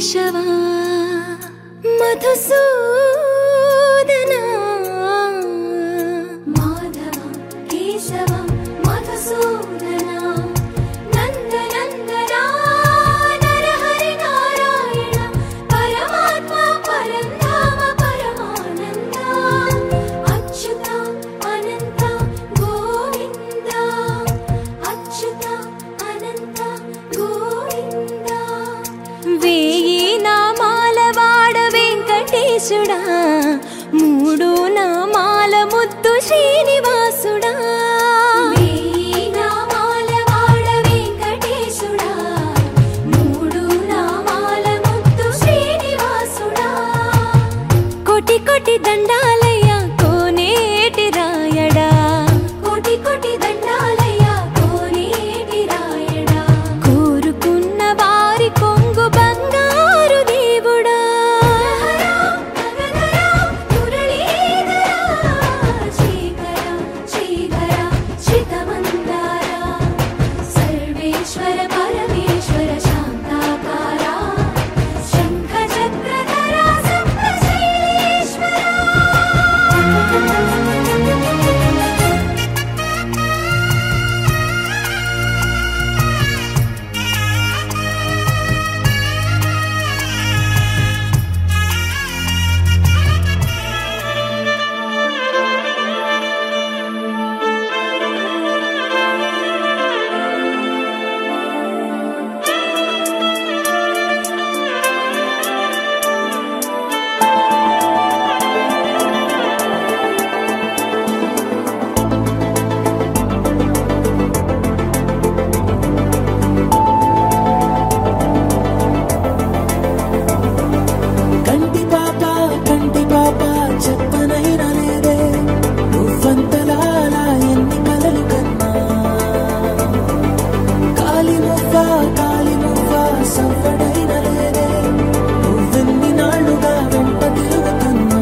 కేశవా మధుసూదన మాధవ కేశవ మధుసూదన నందనందన నరహరి నారాయణ పరమాత్మ పరంధామ పరమానంద అచ్యుత అనంత గోవింద అచ్యుత అనంత గోవింద వేయి నామాల వాడ వెంకటేశుడా మూడు నామాల ముద్దు శ్రీనివాసుడా వేయి నామాల వాడ వెంకటేశుడా మూడు నామాల ముద్దు శ్రీనివాసుడా కోటి కోటి దండాలయ్య కోనేటి రాయడా కోటి కోటి దండాలయ్య కోనేటి రాయడా కోరుకున్న వారి కొంగు బంగారు దేవుడా నగధరా మురళీధరా శ్రీకర శ్రీధర శ్రితమందార సర్వేశ్వర పరమేశ్వర శాంతాకార శంఖ చక్రధర సప్తశైలేశ్వర కంటి పాప కంటి పాప చెప్పనైనా లేదే నువ్వంతలా అలా ఎన్ని కలలు కన్నా కాలి మువ్వ కాలి మువ్వ సవ్వడైన లేదే నువ్వెన్ని నాళ్ళుగా వెంట తిరుగుతున్నా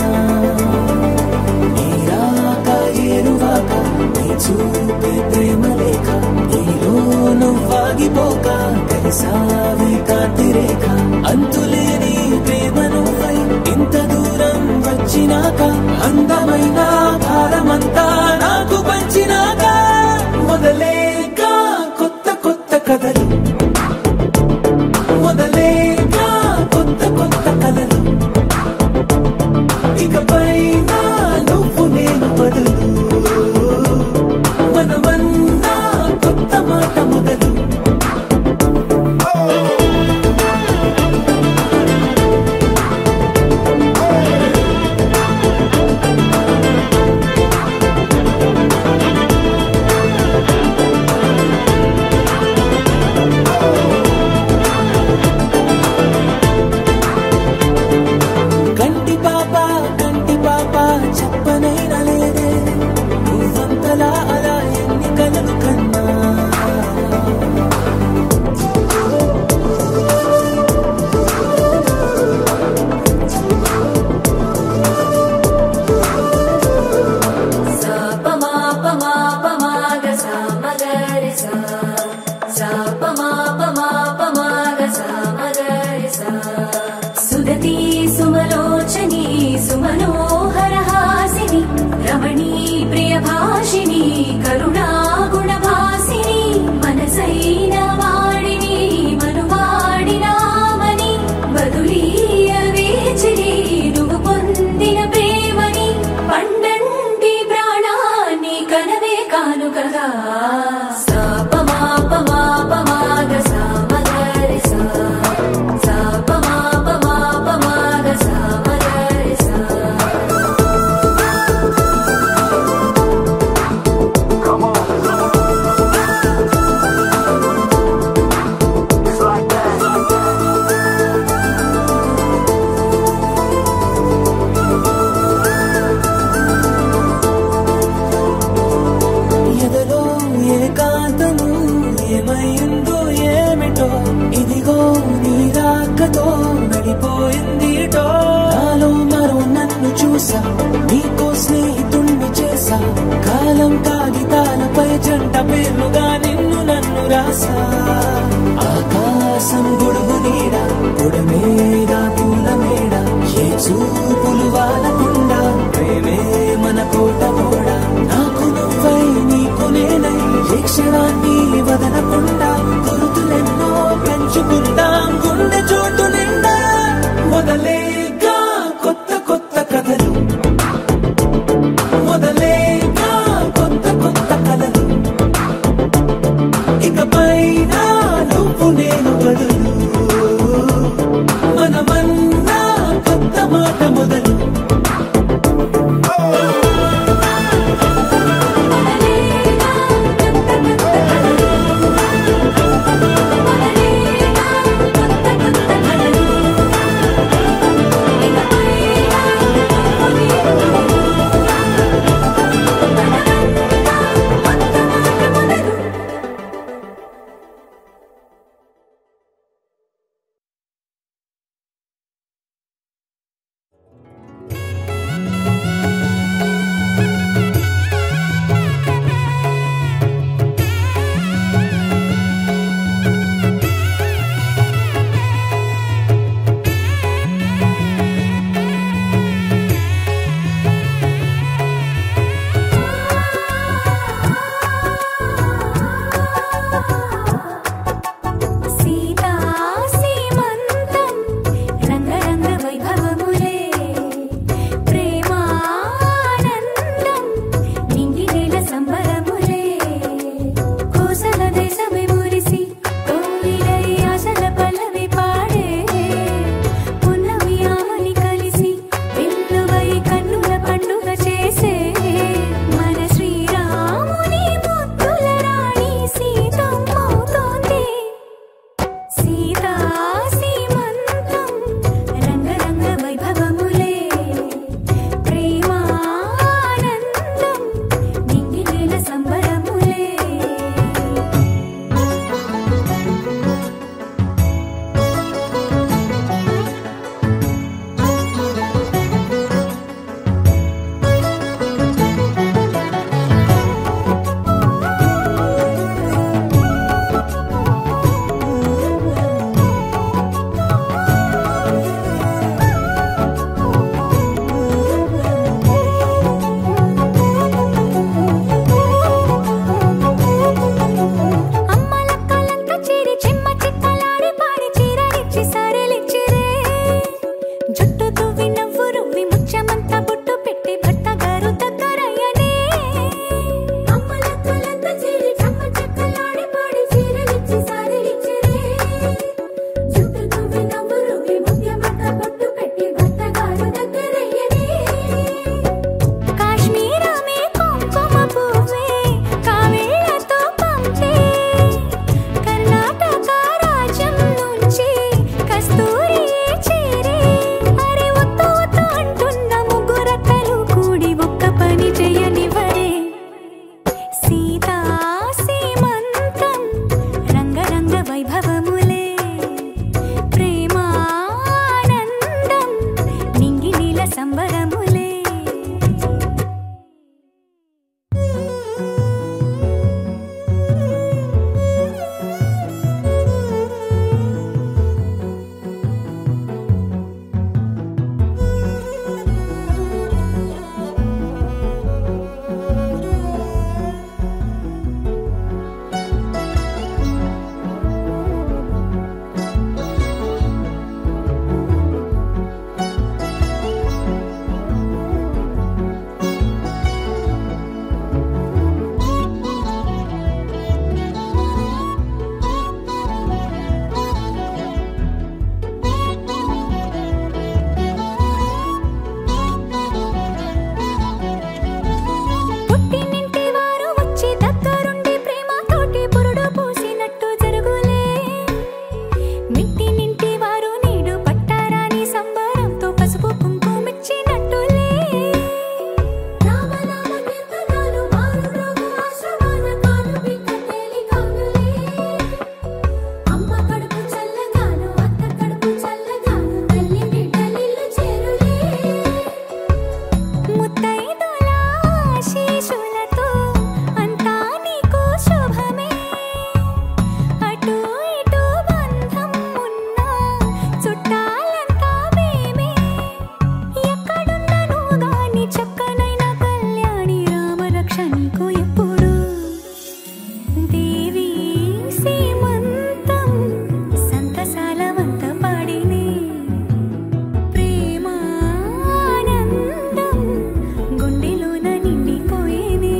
నీరాక ఏరువాక నీ చూపే ప్రేమ లేక నీలో నువ్వాగిపోక కలిసావే కాంతిరేఖ అంతులేని ప్రేమ నువ్వై ఇంత దూరం వచ్చినాక అందమైన భారమంతా నాకు పంచినాక మొదలేక కొత్త కొత్త కథలు మొదలేక కొత్త కొత్త కథలు ఇకపై నా నువ్వు నేను బదులు మనమన్నా కొత్త మాట మొదలు కంటి పాప కంటి పాప చెప్పనైనా లేదే నువ్వంతలా అలా ఎన్ని కలలు కన్నా సుదతి సుమలోచని సుమనోహర హాసిని రమణీ ప్రియ భాషిని కరుణా గుణ భాసిని మనసైన వాడిని మనువాడినామని బదులీయ వేచిరి నువ్వు పొందిన ప్రేమని పండంటి ప్రాణాన్ని కనవే కానుకగా సాపమాపమాపమాగ సామగరి సా సాపమాపమాపమాగ సామగరి సా ఎదలో ఏకాంతము ఏమైందో ఏమిటో ఇదిగో నీ రాకతో నడిపోయిందిటో నాలో మరో నన్ను చూసా నీకో స్నేహితుణ్ణి చేసా కాలం కాగితాలపై జంట పేర్లుగా నిన్ను నన్ను రాసా ఆకాశం గొడుగు నీడ పొడమే పుట్టినింటి వారు వచ్చి దగ్గరుండి ప్రేమతోటి పురుడు పూసినట్టు జరుగులే మిట్టినింటి వారు నీడు పట్టారాని సంబరంతో పసుపు కుంకుమిచ్చినట్టులే రామనామ కీర్తనాలు మారు రోగు ఆశ్రమాన కాలు బిడ్డ తేలికానులే అమ్మ కడుపు చల్లగాను అత్త కడుపు చల్లగాను తల్లి బిడ్డలిల్లు చేరులే ముత్తైదుల ఆశీస్సులతో అంతా నీకు శుభమే అటు ఇటు బంధం ఉన్నా చుట్టాలంతా మేమే ఎక్కడున్నను గాని చక్కనైన కళ్యాణి రామరక్ష నీకు ఎప్పుడు దేవి సీమంతం సంతసాలవంత పాడినే ప్రేమానందం గుండెలోన నిండిపోయేనే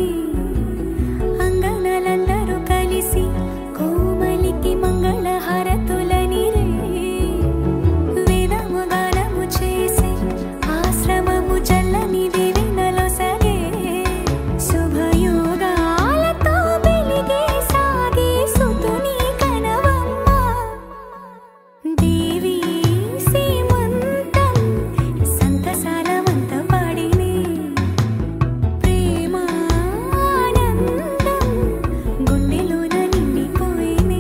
అంగనలందరూ కలిసి కోమలికి మంగళ హారతులని రే వేదము గానము చేసి ఆశ్రమము చల్లని దేవినలో సగే శుభయోగాలతో వెలిగే సాగే సుతుని కనవమ్మ దేవి సీమంతం సంతసాలవంత పాడినే ప్రేమానందం గుండెలోన నిండిపోయినే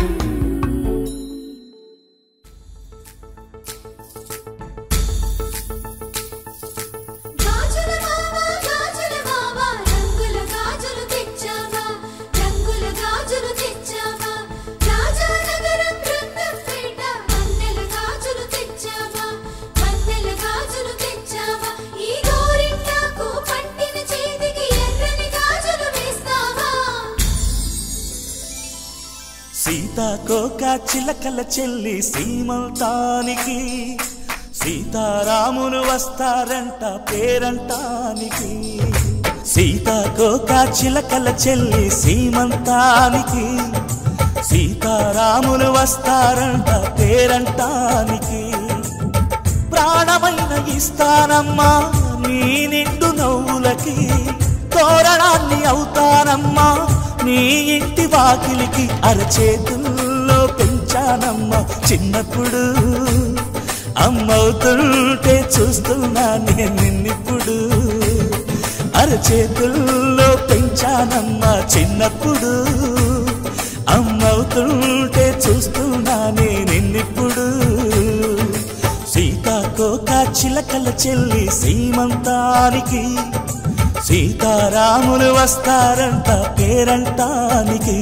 గాజుల మావా గాజుల మావా రంగుల గాజులు తెచ్చావా రంగుల గాజులు తెచ్చావా రాజానగరం బృందంపేట వన్నెల గాజులు తెచ్చావా వన్నెల గాజులు తెచ్చావా ఈ గోరింటాకు పట్టిన చేతికి ఎర్రని గాజులు వేస్తావా సీతాకోక చిలకల చెల్లి సీమంతానికి సీతారాములు వస్తారంట పేరంటానికి సీతాకోక చిలకల చెల్లి సీమంతానికి సీతారాములు వస్తారంట పేరంటానికి ప్రాణమైన ఇస్తానమ్మా నీ నిండు నవ్వులకి తోరణాన్ని అవుతానమ్మా నీ ఇంటి వాకిలికి అరచేతుల్లో పెంచానమ్మా చిన్నప్పుడు అమ్మవుతుంటే చూస్తున్నా నేను నిన్నిప్పుడు అరచేతుల్లో పెంచానమ్మా చిన్నప్పుడు అమ్మవుతుంటే చూస్తున్నా నేను నిన్నిప్పుడు సీతాకోక చిలకల చెల్లి సీమంతానికి సీతారాములు వస్తారంట పేరంటానికి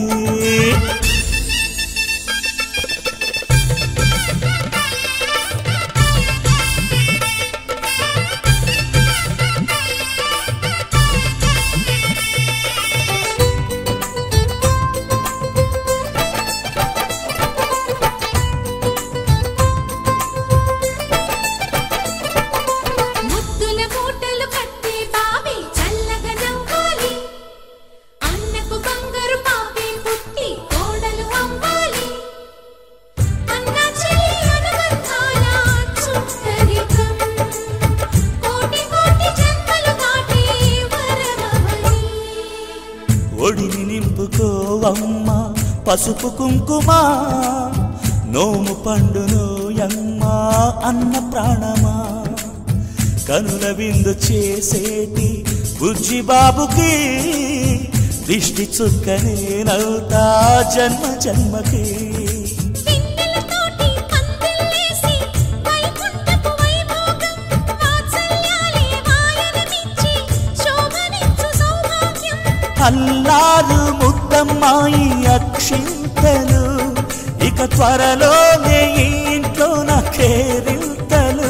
ముద్దుల మూటలు కట్టి బావి చల్లగా నవ్వాలి అన్నకు బంగారు పాపి పుట్టి కోడలు అవ్వాలి అన్న చెల్లి అనుబంధాల చుట్టరికం కోటి కోటి జన్మలు దాటి వరమవని ఒడిని నింపుకోవమ్మ పసుపు కుంకుమ నోము పండును యమ్మ అన్న ప్రాణమా కనుల విందు చేసేటి బుజ్జి బాబుకి దిష్టి చుక్కనే నవ్వుతా జన్మ జన్మకి పిన్నెలతోటి పందిళ్ళేసి వైకుంఠపు వైభోగం వాత్సల్యాలే వాయనమిచ్చి శోభనిచ్చు సౌభాగ్యం అల్లారు ముద్దమ్మాయి అక్షింతలు ఇక త్వరలోనే ఈ ఇంట్లో నా కేరింతలు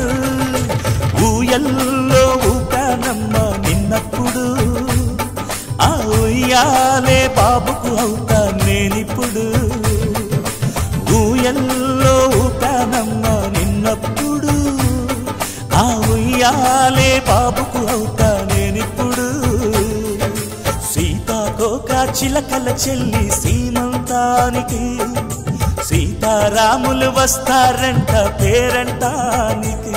ఊయల్లో ఊపానమ్మ నిన్నప్పుడు ఆ ఉయ్యాలే బాబుకు అవుతా నేనిప్పుడు ఊయల్లో ఊపానమ్మ నిన్నప్పుడు ఆ ఉయ్యాలే బాబుకు అవుతా నేనిప్పుడు సీతాకోక చిలకల చెల్లి సీమంతానికి సీతారాములు వస్తారంట పేరంటానికి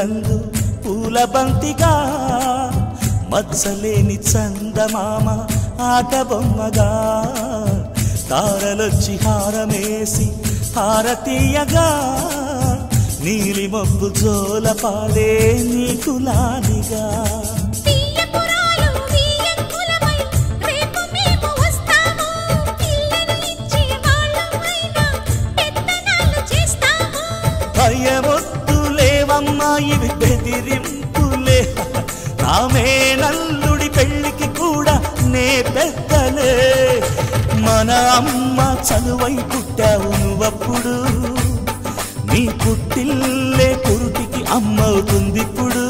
రంగు పూల బంతిగా మచ్చలేని చందమామ ఆట బొమ్మగా తారలొచ్చి హారమేసి హారతీయగా నీలి మబ్బు జోల పాడే నీకులానిగా తీయపురాలు వీయంకులమై రేపు మేము వస్తాము పిల్లను ఇచ్చే వాళ్ళమైనా పెత్తనాలు చేస్తాము భయమొద్దులేవమ్మా ఇవి బెదిరింపులే నామే నల్లుడి పెళ్లికి కూడా నే పెద్దలే మన అమ్మ చనువై పుట్టావు నువ్వప్పుడు నీ పుట్టిల్లే పురుటికి అమ్మవుతుందిప్పుడు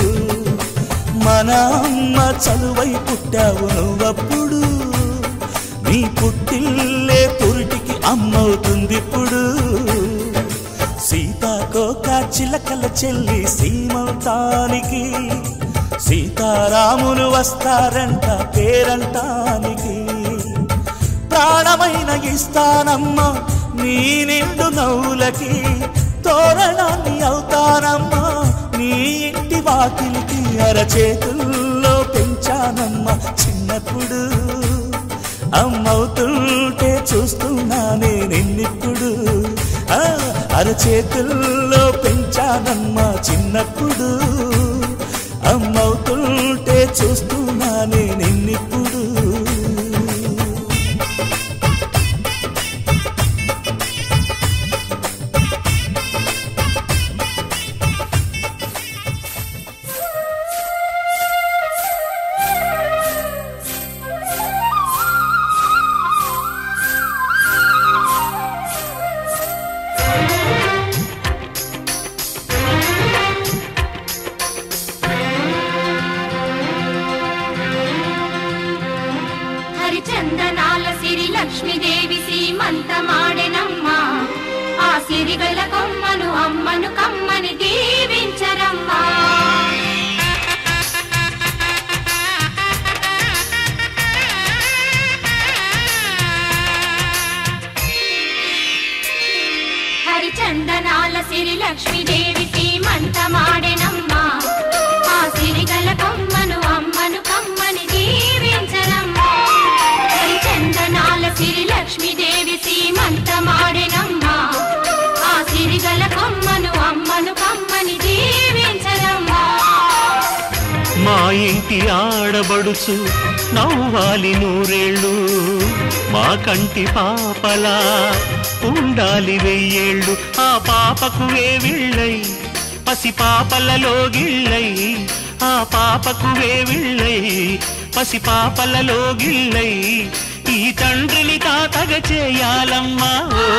మన అమ్మ చనువై పుట్టావు నువ్వప్పుడు నీ పుట్టిల్లే పురుటికి అమ్మవుతుందిప్పుడు సీతాకోక చిలకల చెల్లి సీమంతానికి సీతారాములు వస్తారంట పేరంటానికి ప్రాణమైన ఇస్తానమ్మా నీ నిండు నవ్వులకి తోరణాన్ని అవుతానమ్మా నీ ఇంటి వాకిలికి అరచేతుల్లో పెంచానమ్మా చిన్నప్పుడు అమ్మవుతుంటే చూస్తున్నానే నిన్నిప్పుడు ఆ, అరచేతుల్లో పెంచానమ్మా చిన్నప్పుడు అమ్మవుతుంటే చూస్తున్నానే నిన్నిప్పుడు హరిచందనాల సిరి లక్ష్మీదేవి సీమంతమాడెనమ్మా ఆ సిరిగల కొమ్మను అమ్మను కమ్మని దీవించరమ్మా హరిచందనాల సిరి లక్ష్మీదేవి సీమంతమాడెనమ్మా ఆ సిరిగల కొమ్మను అమ్మను కమ్మని దీవించరమ్మా హరిచందనాల సిరి లక్ష్మీదేవి సీమంతమాడెనమ్మా ఆ సిరిగల కొమ్మను అమ్మను కమ్మని దీవించరమ్మా మా ఇంటి ఆడబడుచు నవ్వాలి నూరేళ్ళు మా కంటి పాపలా ఉండాలి వెయ్యేళ్ళు ఆ పాపకు వేవిళ్ళై పసి పాపలలో గిళ్ళై ఆ పాపకు వేవిళ్ళై పసి పాపలలో గిళ్ళై ఈ తండ్రిని తాతగ చేయాలమ్మా ఓ.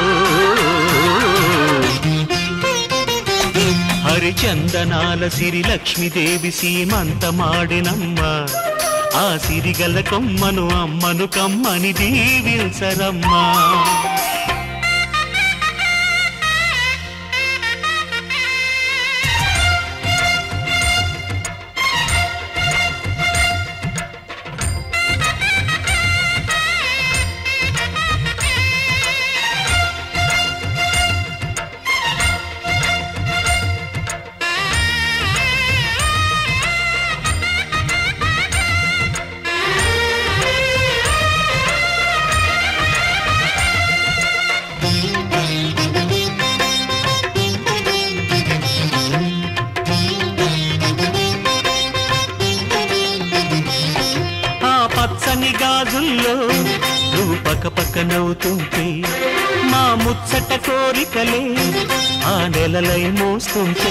హరిచందనాల సిరి లక్ష్మీదేవి సీమంతమాడినమ్మ ఆ సిరిగల కొమ్మను అమ్మను కమ్మని దీవిల్సరమ్మా ఆ పచ్చని గాజుల్లో నువ్వు పక్క పక్క నవ్వుతుంటే మా ముచ్చట కోరికలే ఆ నెలలై మోస్తుంటే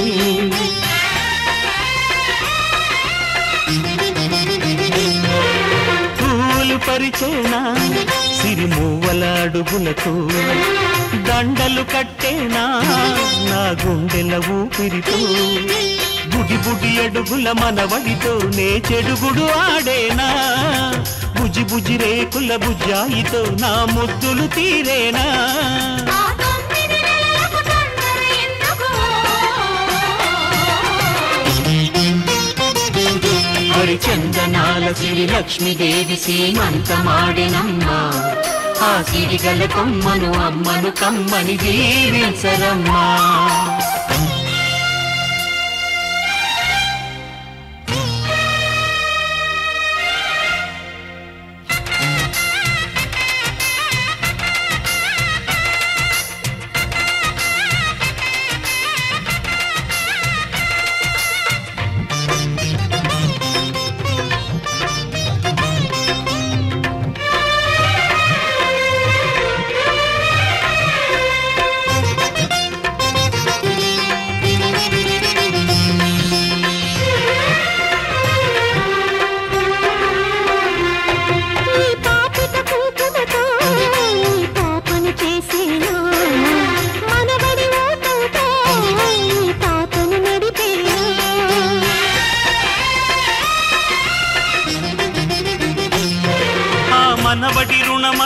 పూలు పరిచేనా సిరిమూవల అడుగులకు దండలు కట్టేనా నా గుండెల ఊపిరితో బుడి బుడి అడుగుల మనవడితో నే చెడుగుడు ఆడేనా బుజి బుజి రేకుల బుజ్జాయితో నా ముద్దులు తీరేనా ఆ తొమ్మిది నెలలకు తొందర ఎందుకు హరిచందనాల సిరి లక్ష్మీదేవి సీమంతమాడినమ్మా ఆ సిరిగల కొమ్మను అమ్మను కమ్మని దీవించరమ్మా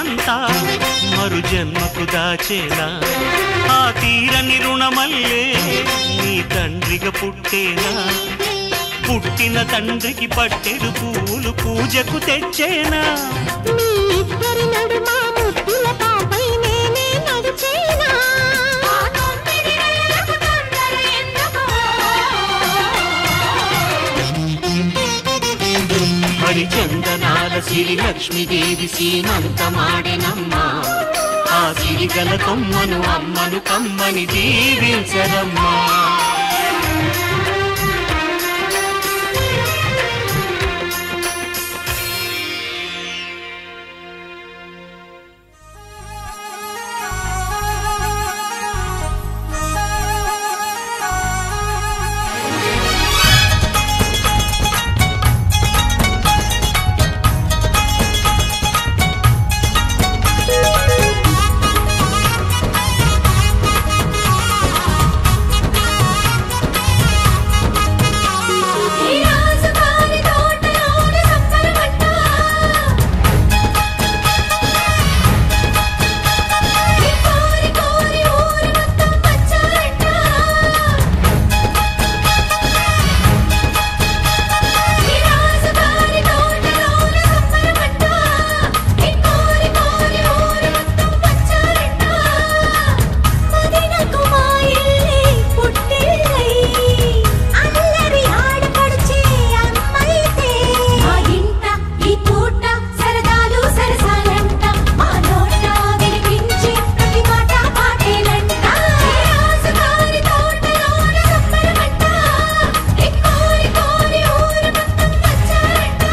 రుణమంతా మరు జన్మకు దాచేనా ఆ తీరని రుణమల్లే నీ తండ్రిగా పుట్టేనా పుట్టిన తండ్రికి పట్టెడు పూలు పూజకు తెచ్చేనా మీ ఇద్దరి నడుమ ముద్దుల పాపై నేనే నడిచేనా మరి చందనాల సిరి లక్ష్మీదేవి సీమంతమాడెనమ్మా ఆ సిరిగల కొమ్మను అమ్మను కమ్మని దీవించరమ్మా ఈ రాజుగారి తోటలోన సంబరమంట ఈ కోరి కోరి ఊరు మొత్తం వచ్చారంట ఈ రాజుగారి తోటలోన సంబరమంట ఈ కోరి కోరి ఊరు మొత్తం వచ్చారంట మదినకు మా ఇల్లే పుట్టిల్లై అల్లరి ఆడపడుచే అమ్మైతే మా ఇంట ఈ పూట సరదాలు సరసాలంట మా నోట వినిపించే ప్రతి మాట పాటేలంట రాజుగారి తోటలోన సంబరమంట ఈ కోరి కోరి ఊరు మొత్తం వచ్చారంట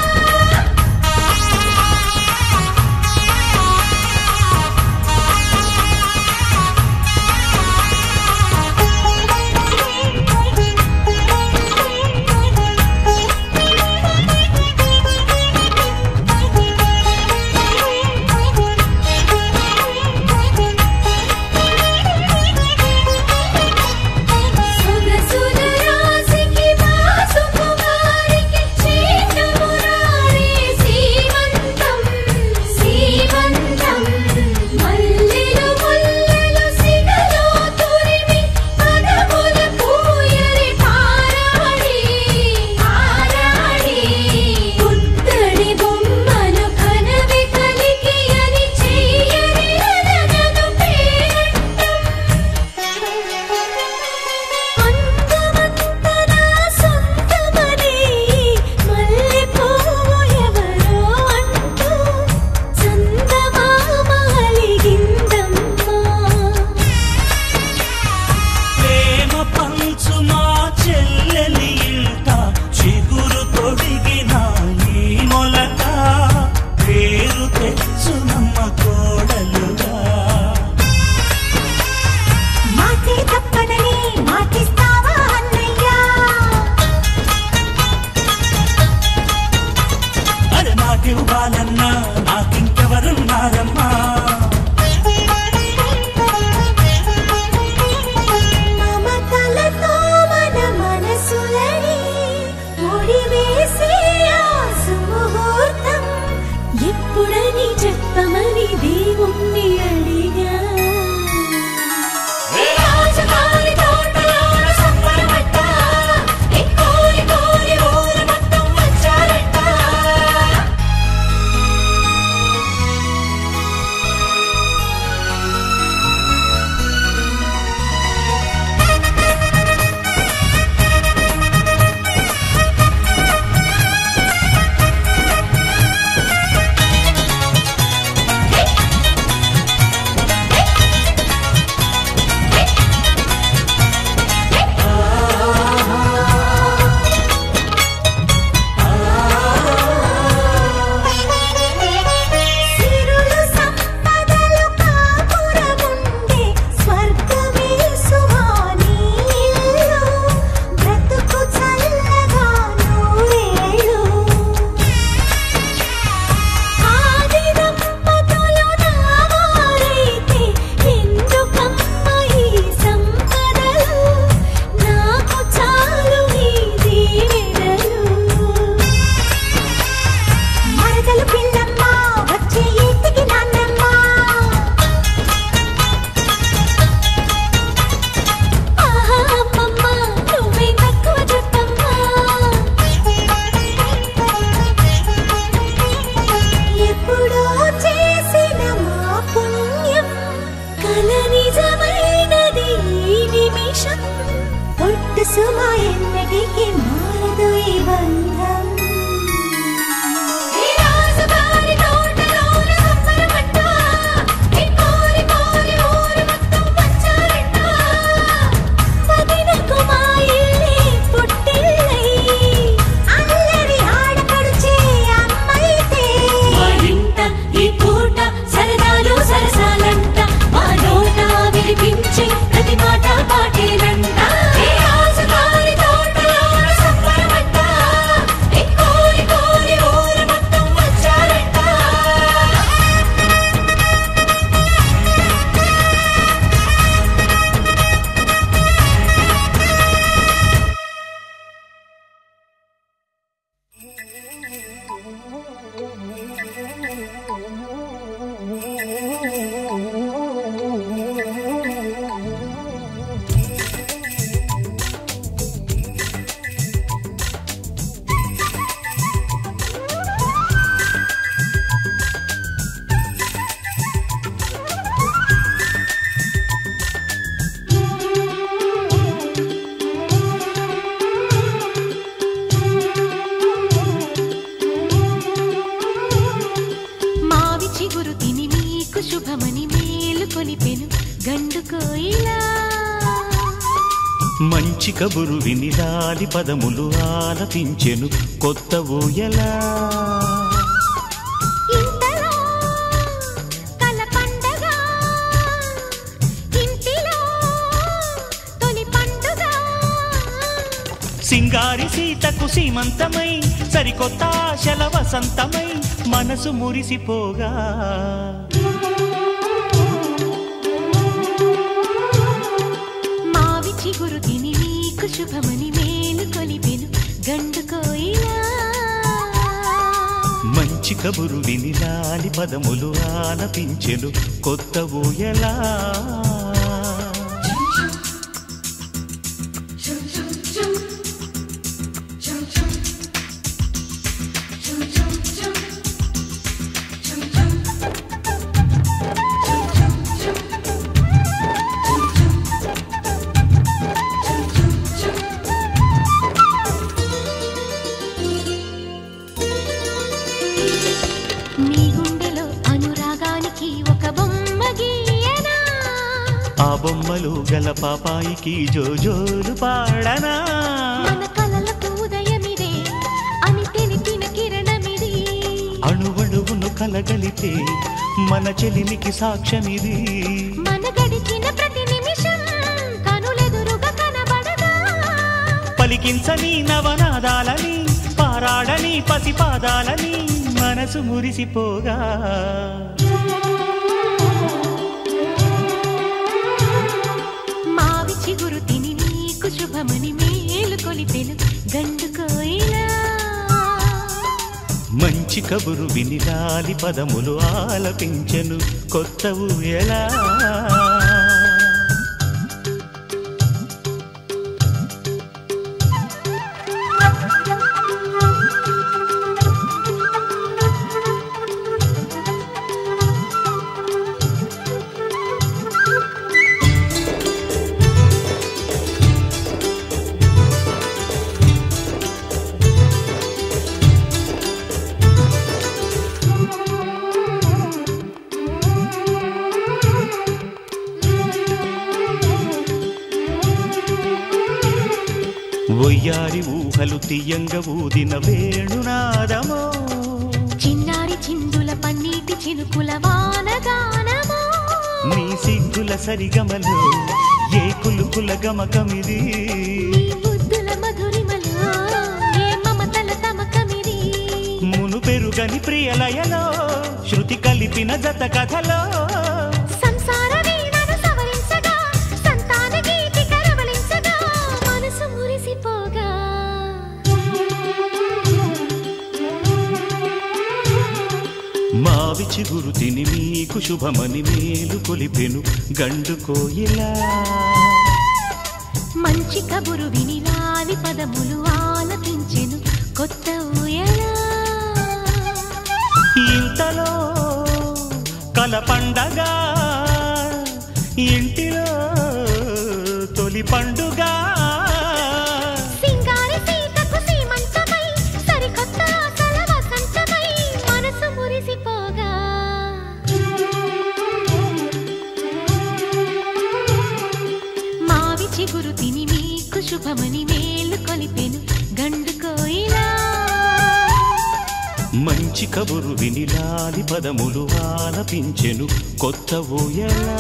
సుగసుల రాశికి వాసుకుమారికి చేతుమురారే సీమంతం సీమంతం మల్లెలు ముల్లెలు సిగలో తురిమి పదముల పూయరి పారాడి పారాడి పుత్తడి బొమ్మను కనవి కలిగి అని చెయ్యని రదనను పేరంటం అందమంతనా సొంతమని మల్లె పువ్వు ఎవరో అంటూ చందమామ అలిగిందమ్మా ప్రేమ పంచు మా చెల్లెలి ఇంట చిగురు తొడిగిన ఈ మొలక పేరు తెచ్చునమ్మ కోడలుగా మాటే తప్పదని మాటిస్తావా అన్నయ్యా అరే నాకివ్వాలన్నా నాకింకెవరున్నారమ్మా మమతలతో మన మనసులని ముడివేసే ఆ సుముహూర్తం ఎప్పుడని చెప్పమని దేవుణ్ణి అడిగా ఈ రాజుగారి తోటలోన సంబరమంట, ఈ కోరి కోరి ఊరు మొత్తం వచ్చారంట మావి చిగురు తిని మీకు శుభమని మేలు కొలిపెను గండు కోయిలా మంచి కబురు విని లాలి పదములు ఆలపించెను కొత్త ఊయలా ఇంతలో కల పండగ ఇంటిలో తొలి పండుగ సింగారి సీతకు సీమంతమై సరికొత్త ఆశల వసంతమై మనసు మురిసిపోగా మావి చిగురు తిని మీకు శుభమని మేలు కొలిపెను గండు కోయిలా మంచి కబురు విని లాలి పదములు ఆలపించెను కొత్త ఊయలా మీ గుండెలో అనురాగానికి ఒక బొమ్మ గీయనా ఆ బొమ్మలు గల పాపాయికి జోజోలు పాడనా మన కలలకు ఉదయమిదే అని తెలిపిన కిరణమిది అణువణువును కలగలితే మన చెలిమికి సాక్ష్యమిది మన గడిచిన ప్రతి నిమిషం కనులెదురుగా కనబడదా పలికించని నవనాదాలని పారాడని పసిపాదాలని మనసు మురిసిపోగా మావి చిగురు తిని నీకు శుభమని మేలు కొలిపెను గండు కోయిలా మంచి కబురు విని లాలి పదములు ఆలపించెను కొత్త ఊయలా ఒయ్యారి ఊహలు తీయంగ ఊదిన వేణునాదమో చిన్నారి చిందుల పన్నీటి చినుకుల వానగానమో నీ సిగ్గుల సరిగమలో ఏ కులుకుల గమకమిది నీ బుద్ధుల మధురిమలో ఏ మమతల తమకమిది మును పెరుగని ప్రియలయలో శృతి కలిపిన జత కథలో సంసార వీణను సవరించగా సంతాన గీతి కరవలించగా మనసు మురిసిపోగా మావి చిగురు తిని మీకు శుభమని మేలు కొలిపెను గండు కోయిలా మంచి కబురు విని లాలి పదములు ఆలపించెను కొత్త ఊయలా ఇంతలో కల పండగ ఇంటిలో తొలి పండుగ సింగారి సీతకు సీమంతమై సరికొత్త ఆశల వసంతమై మనసు మురిసిపోగా మావి చిగురు తిని మీకు శుభమని మేలు కొలిపెను గండు కోయిలా మంచి కబురు విని లాలి పదములు ఆలపించెను కొత్త ఊయలా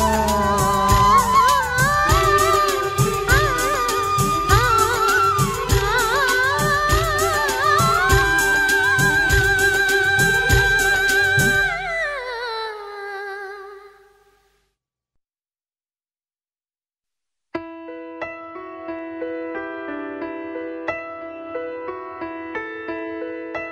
ఆ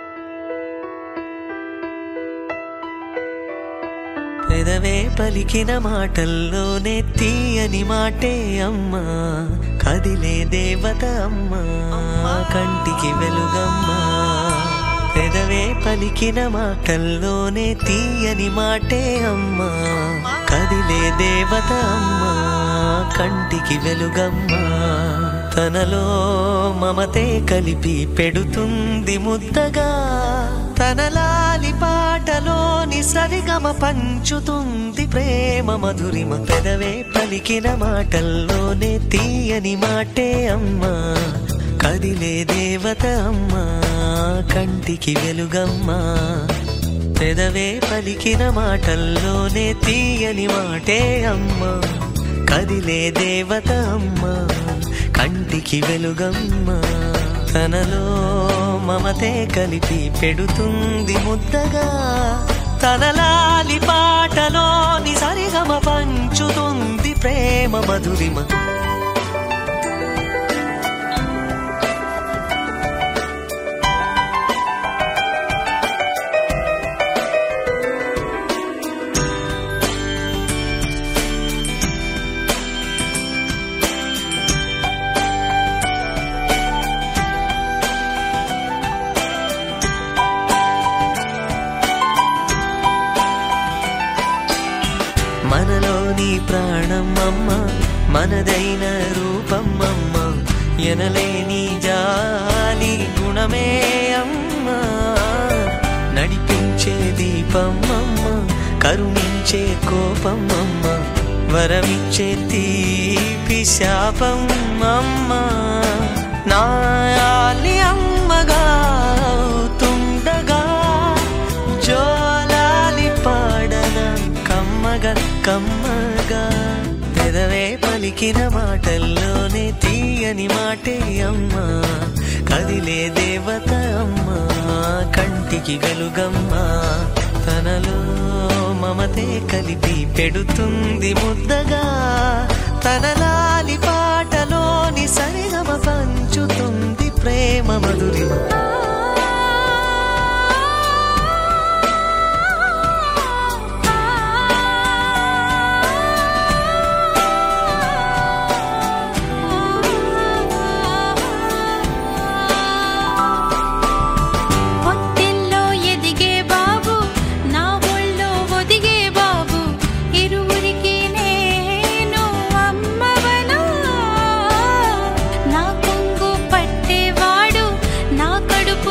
పెదవే పలికిన మాటల్లోనే తీయని మాటే అమ్మా కదిలే దేవత అమ్మా కంటికి వెలుగమ్మా పెదవే పలికిన మాటల్లోనే తీయని మాటే అమ్మా కదిలే దేవత అమ్మా కంటికి వెలుగమ్మా తనలో మమతే కలిపి పెడుతుంది ముద్దగా తనలాలి పాటలోని సరిగమ పంచుతుంది ప్రేమ మధురిమ పెదవే పలికిన మాటల్లోనే తీయని మాటే అమ్మా కదిలే దేవత అమ్మా కంటికి వెలుగమ్మా పెదవే పలికిన మాటల్లోనే తీయని మాటే అమ్మా కదిలే దేవత అమ్మా కంటికి వెలుగమ్మా తనలో మమతే కలిపి పెడుతుంది ముద్దగా తనలాలి పాటలోని సరిగమ పంచుతుంది ప్రేమ మధురిమ మనలోని ప్రాణం అమ్మ మనదైన రూపం అమ్మ ఎనలేని జాలి గుణమే అమ్మ నడిపించే దీపం అమ్మ కరుణించే కోపం అమ్మ వరమిచ్చే తీపి శాపం అమ్మ నాయాలి అమ్మగా అవుతుండగా జోలాలి పాడన కమ్మగా కమ్మగా పెదవే పలికిన మాటల్లోనే తీయని మాటే అమ్మా కదిలే దేవత అమ్మా కంటికి వెలుగమ్మా తనలో మమతే కలిపి పెడుతుంది ముద్దగా తనలాలి పాటలోని సరిగమ పంచుతుంది ప్రేమ మధురిమ పొత్తిల్లో ఎదిగే బాబు నా ఒళ్ళో ఒదిగే బాబు ఇరువురికి నేను అమ్మవనా నా కొంగు పట్టేవాడు నా కడుపు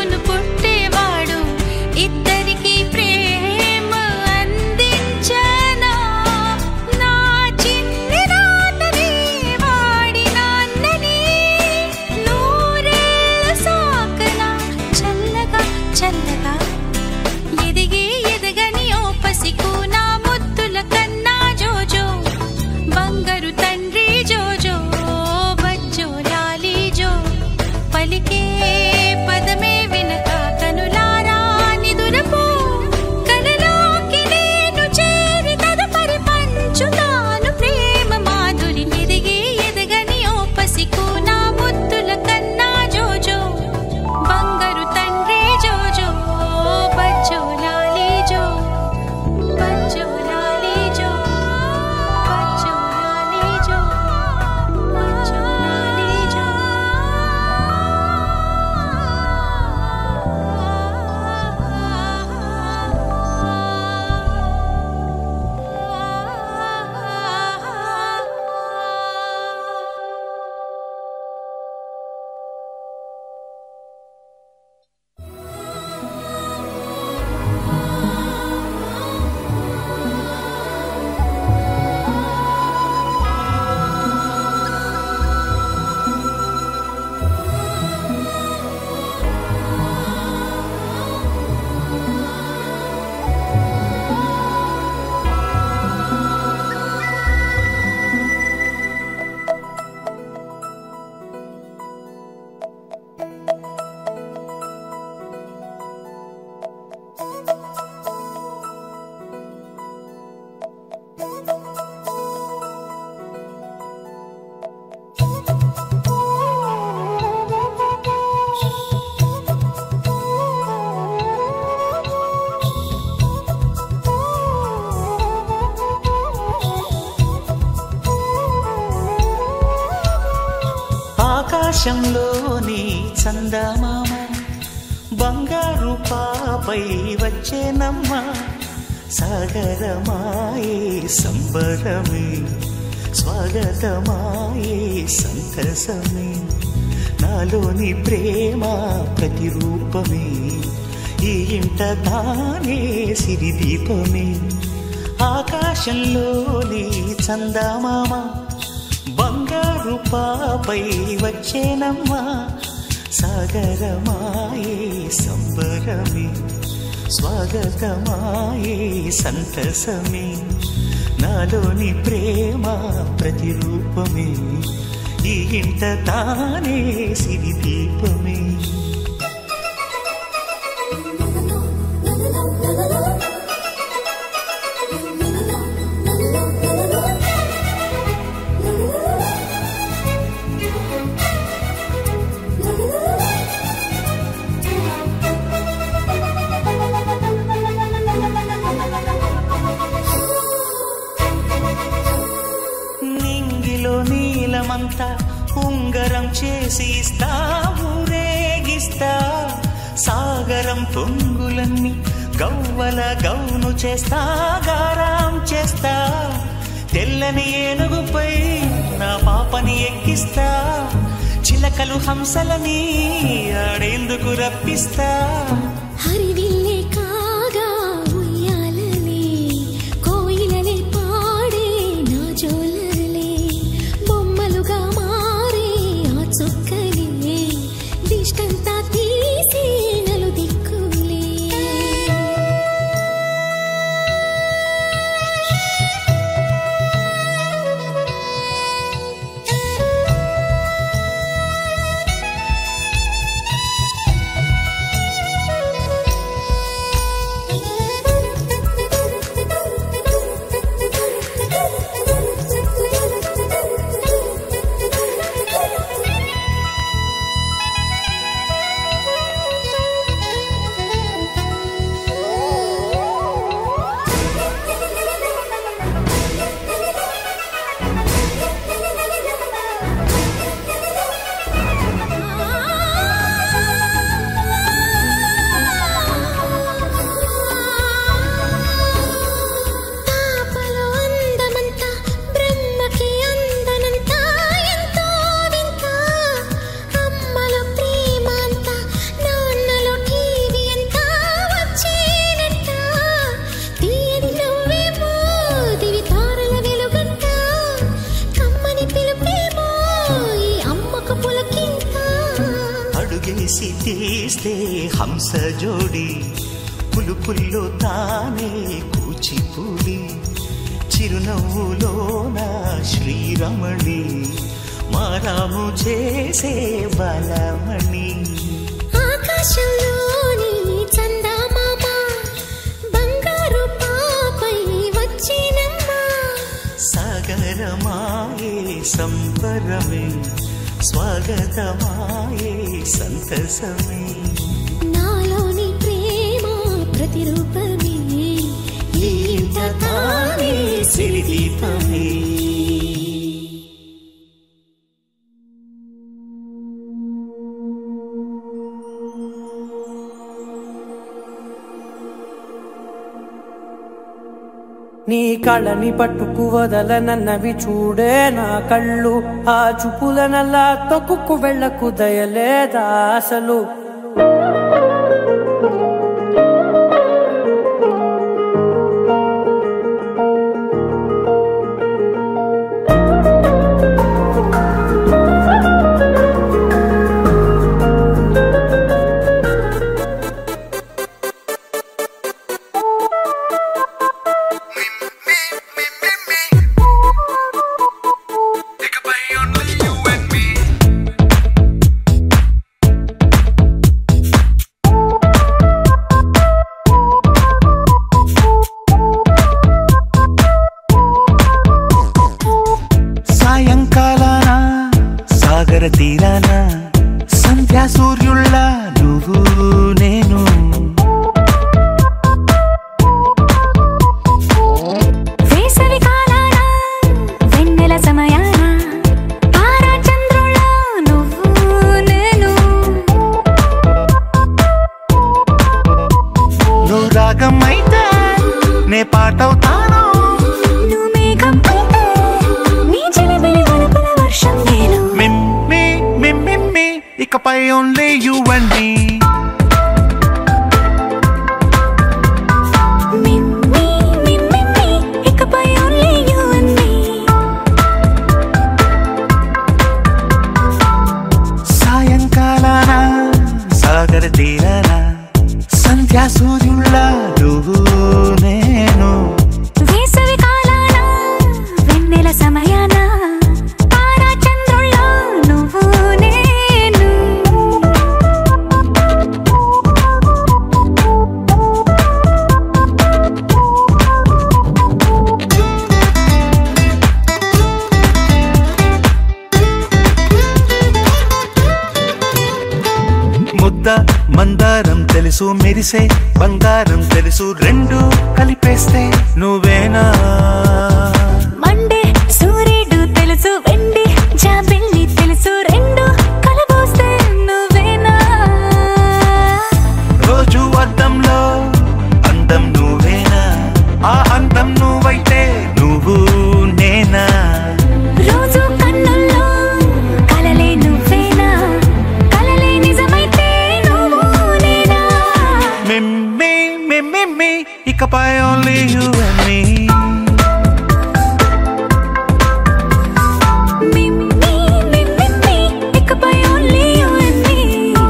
ఆకాశంలోని చందమామ బంగారు పాపై వచ్చేనమ్మ సాగరమాయే సంబరమే స్వాగతమాయే సంతసమే నాలోని ప్రేమ ప్రతిరూపమే ఈ ఇంట తానే సిరిదీపమే ఆకాశంలోని చందమామ బంగారు పాపై వచ్చేనమ్మా సాగరమాయే సంబరమే స్వాగతమాయే సంతసమే నాలోని ప్రేమ ప్రతిరూపమే ఈ ఇంట తానే సిరిదీపమే నింగిలో నీలమంతా ఉంగరం చేసి ఇస్తా ఊరేగిస్తా సాగరం పొంగులన్నీ గవ్వల గౌను చేస్తా గారాం చేస్తా తెల్లని ఏనుగుపై నా పాపని ఎక్కిస్తా చిలకలు హంసలని ఆడేందుకు రప్పిస్తా హరివిల్లే కాగా ఉయ్యాలలే కోయిలలే పాడే నా జోలలే బొమ్మలుగా మారే ఆ చుక్కలే దిష్టంతా తీసి నలు దిక్కులే పాపలో అందమంతా బ్రహ్మకి అందనంతా ఎంతో వింత అమ్మలో ప్రేమ అంతా నాన్నలో టీవీ అంతా వచ్చేనంట తీయని నవ్వేమో దివి తారల వెలుగంట కమ్మని పిలుపేమో ఈ అమ్మకు పులకింత అడుగేసి తీస్తే హంస జోడి పులుపుల్లో తానే కూచిపూడి చిరునవ్వులోన శ్రీరమణి మారాము చేసే బలమణి ఆకాశంలోని చందమామ బంగారు పాపై వచ్చినమ్మా సాగరమాయే సంబరమే స్వాగతమాయే సంతసమే నాలోని ప్రేమ ప్రతిరూపమే ఈ ఇంట తానే సిరిదీపమే నీ కళని పట్టుకు వదలనన్నవి చూడే నా కళ్ళు ఆ చూపులనల్లా తొక్కుకు వెళ్ళకు దయలేదా అసలు సాయంకాలాన సాగర తీరాన సంధ్యా సూర్యుళ్ళ నువ్వు నేను వేసవి కాలాన వెన్నెల సమయాన తారా చంద్రుల్లో నువ్వు రాగం అయితే నే పాటవుతాను నువ్వు మేఘం అయితే నీ చిలిబిలి వలపుల వర్షం నేను మిమ్మి మిమ్మి ఇకపై ఓన్లీ యు అండ్ మీ మిమ్మీ మిమ్మిమ్మి ఇకపై ఓన్లీ యు అండ్ మీ సాయంకాలాన సాగర తీరాన సంధ్యా సూర్యుళ్ళ నువ్వు నేను వేసవి కాలాన వెన్నెల సమయాన తారా చంద్రుల్లో నువ్వు నేను ముద్ద మందారం తెలుసు మెరిసే బంగారం తెలుసు రెండు కలిపేస్తే నువ్వేనా మండే సూర్యుడు తెలుసు వెండి జాబిల్లి తెలుసు రెండు కలబోస్తే నువ్వేనా రోజు అద్దంలో అందం నువ్వేనా ఆ అందం నువ్వైతే నువ్వు నేనా రోజు కన్నుల్లో కలలే నువ్వేనా కలలే నిజమైతే నువ్వు నేనా మిమ్మి మిమ్మి ఇకపై ఓన్లీ యు అండ్ మీ మిమ్మీ మిమ్మిమ్మి ఇకపై ఓన్లీ యు అండ్ మీ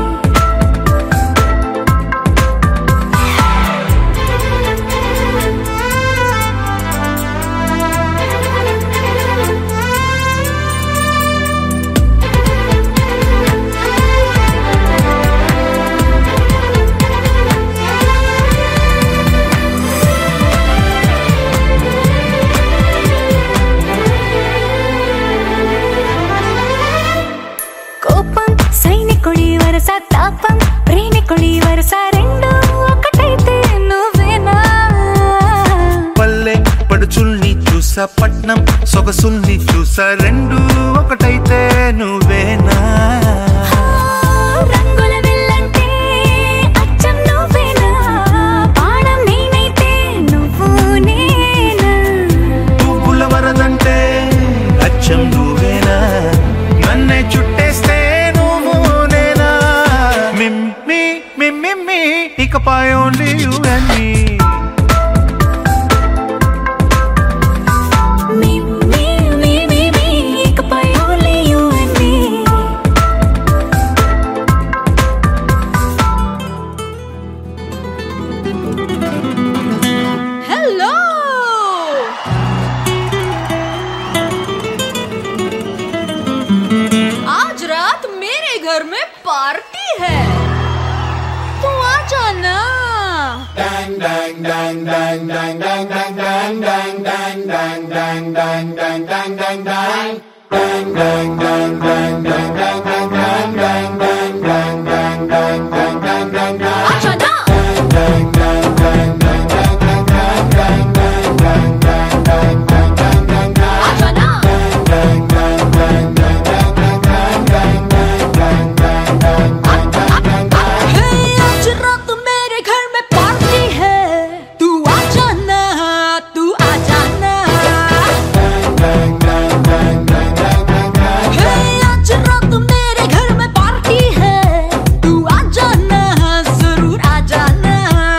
కోపం సైనికుడి వరస తాపం ప్రేమికుడి వరస రెండు ఒకటైతే నువ్వేనా పల్లె పడుచుల్ని చూసా పట్నం సొగసుల్ని చూసా రెండు ఒకటైతే నువ్వేనా రంగుల విల్లంటే అచ్చం నువ్వేనా బాణం నేనైతే నువ్వు నేనా పువ్వుల వరదంటే అచ్చం నువ్వేనా నన్నే చుట్టేస్తే నువ్వు నేనా మిమ్మి మిమ్మి ఇకపై ఓన్లీ యు అండ్ మీ మిమ్మీ మిమ్మిమ్మి ఇకపై only you and me hello आज रात मेरे घर में पार्टी है तू आ जाना आ जाना आ जाना हे, आज रात मेरे घर में पार्टी है तू आ जाना तू आ जाना हे, आज रात मेरे घर में पार्टी है तू आ जाना जरूर आ जाना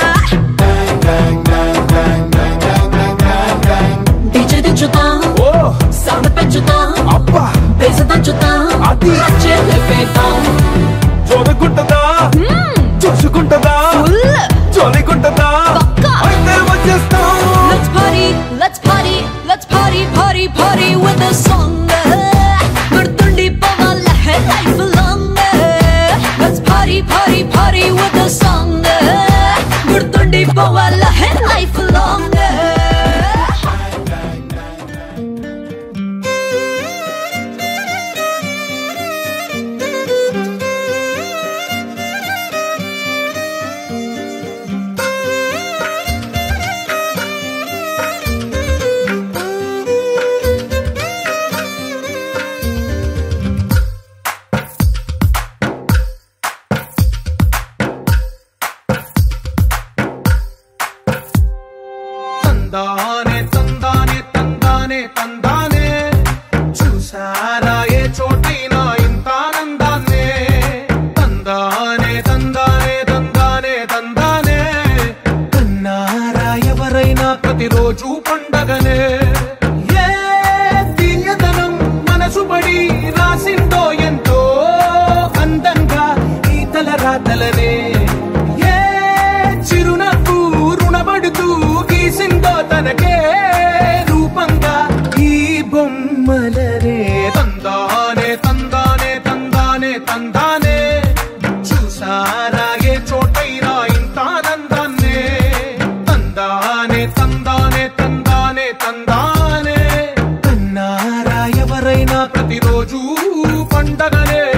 डीजे దించుతా సౌండ్ పెంచుతా బేస్ దంచుతా చెల్లె పేతాం చూడకుంటదా చూసుకుంటదా చోలికుంటదా పక్కా. అయితే వచ్చేస్తాం Let's party, let's party, let's party, party, party with a song. గుర్తుండి పోవాల life long. Let's party, party, party with a song. గుర్తుండి పోవాల life long. తందానే తందానే తందానే తందానే చూసారా ఏ చోటైనా ఇంత ఆనందాన్నే తందానే తందానే తందానే తందానే కన్నారా ఎవరైనా ప్రతిరోజు పండగనే ఏ తీయదనం మనసు పడి రాసిందో ఎంతో అందంగా ఈ తల రాతలనే ఏ చిరునవ్వు రుణపడుతూ గీసిందో తనకే రూపంగా ఈ బొమ్మలనే తందానే తందానే తందానే తందానే చూసారా ఏ చోటైనా ఇంత ఆనందాన్నే తందానే తందానే తందానే తందానే కన్నారా ఎవరైనా ప్రతిరోజు పండగనే